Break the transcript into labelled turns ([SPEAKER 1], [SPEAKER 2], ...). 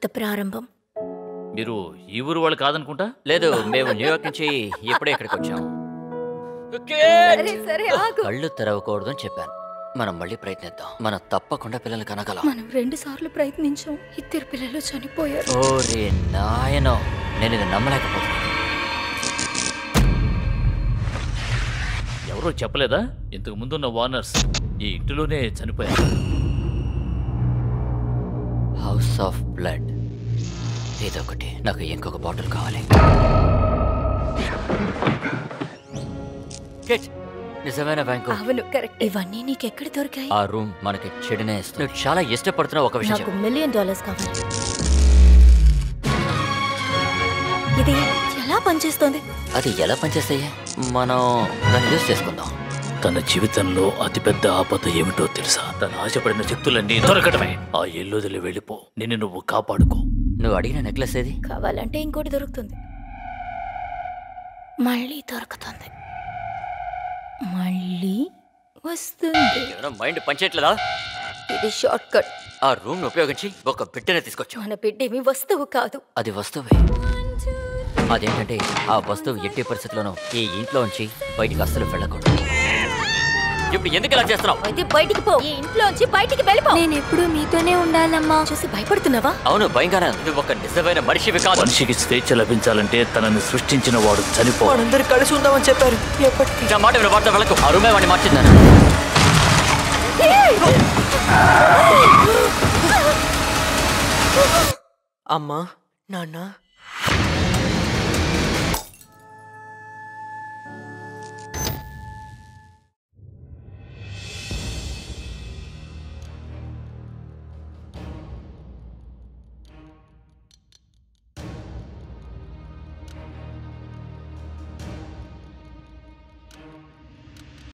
[SPEAKER 1] కొత్త ప్రారంభం
[SPEAKER 2] మీరు ఈ ఊరు వాళ్ళు కాదనుకుంటా
[SPEAKER 3] లేదు మేము న్యూయార్క్ నుంచి ఇప్పుడే ఇక్కడికి వచ్చాం
[SPEAKER 1] సరే సరే ఆగు
[SPEAKER 3] కళ్ళు తెరవకూడదు అని చెప్పాను మనం మళ్ళీ ప్రయత్నిద్దాం మనం తప్పకుండా పిల్లలు కనగలం
[SPEAKER 1] మనం రెండు సార్లు ప్రయత్నించాం ఇద్దరు పిల్లలు చనిపోయారు
[SPEAKER 3] ఓరే నాయనో నేను ఇది నమ్మలేకపోతున్నాను
[SPEAKER 2] ఎవరో చెప్పలేదా ఇంతకు ముందున్న వార్నర్స్ ఈ ఇంటిలోనే చనిపోయారు
[SPEAKER 3] హౌస్ ఆఫ్ బ్లడ్ ఇదొకటి నాకు ఇంకొక బాటిల్ కావాలి కిట్, నిజమైన బ్యాంకు
[SPEAKER 1] అవును కరెక్ట్ ఇవన్నీ నీకెక్కడ దొరికాయి
[SPEAKER 3] ఆ రూమ్ మనకి చెడునే ఇస్తుంది నువ్వు చాలా ఇష్టపడుతున్న ఒక విషయం
[SPEAKER 1] నాకు
[SPEAKER 3] చెప్పు.
[SPEAKER 1] మిలియన్ డాలర్స్ కావాలి ఇది ఎలా పనిచేస్తోంది
[SPEAKER 3] అది ఎలా పనిచేస్తాయి మనం దాన్ని యూజ్ చేసుకుందాం
[SPEAKER 2] తన జీవితంలో అతిపెద్ద ఆపద ఏమిటో తెలుసా తన ఆశపడిన శక్తులన్నీ దొరకటమే ఆ ఎల్లుదిలి వెళ్ళిపో నిన్ను నువ్వు కాపాడుకో
[SPEAKER 3] నువ్వు అడిగిన నెక్లెస్ ఏది
[SPEAKER 1] కావాలంటే ఇంకోటి దొరుకుతుంది మళ్ళీ దొరుకుతుంది మళ్ళీ వస్తుంది
[SPEAKER 3] ఏమైనా మైండ్ పనిచేయట్లేదా
[SPEAKER 1] ఇది షార్ట్ కట్
[SPEAKER 3] ఆ రూమ్ ఉపయోగించి ఒక బిడ్డని తీసుకొచ్చాం
[SPEAKER 1] మన బిడ్డేమి వస్తువు కాదు
[SPEAKER 3] అది వస్తువే అదేంటంటే ఆ వస్తువు ఎట్టి పరిస్థితుల్లోనూ ఈ ఇంట్లో ఉంచి బయటికి అస్సలు వెళ్ళకూడదు ఇప్పుడు ఎందుకు ఇలా చేస్తున్నావు
[SPEAKER 1] అయితే బయటికి పో ఈ ఇంట్లోంచి బయటికి వెళ్ళిపో
[SPEAKER 4] నేను ఎప్పుడు మీతోనే ఉండాలమ్మా
[SPEAKER 1] చూసి భయపడుతున్నావా
[SPEAKER 3] అవును భయంగానే ఉంది. నువ్వు ఒక నిజమైన మనిషివి కాదు
[SPEAKER 2] మనిషికి స్వేచ్ఛ లభించాలంటే తనని సృష్టించిన వాడు చనిపో
[SPEAKER 5] వాళ్ళందరూ కలిసి ఉందామని చెప్పారు ఎప్పటికీ
[SPEAKER 3] నా మాట విన వార్త వెళ్ళకు ఆ రూమే వాడిని మార్చిందాను
[SPEAKER 5] అమ్మా నాన్న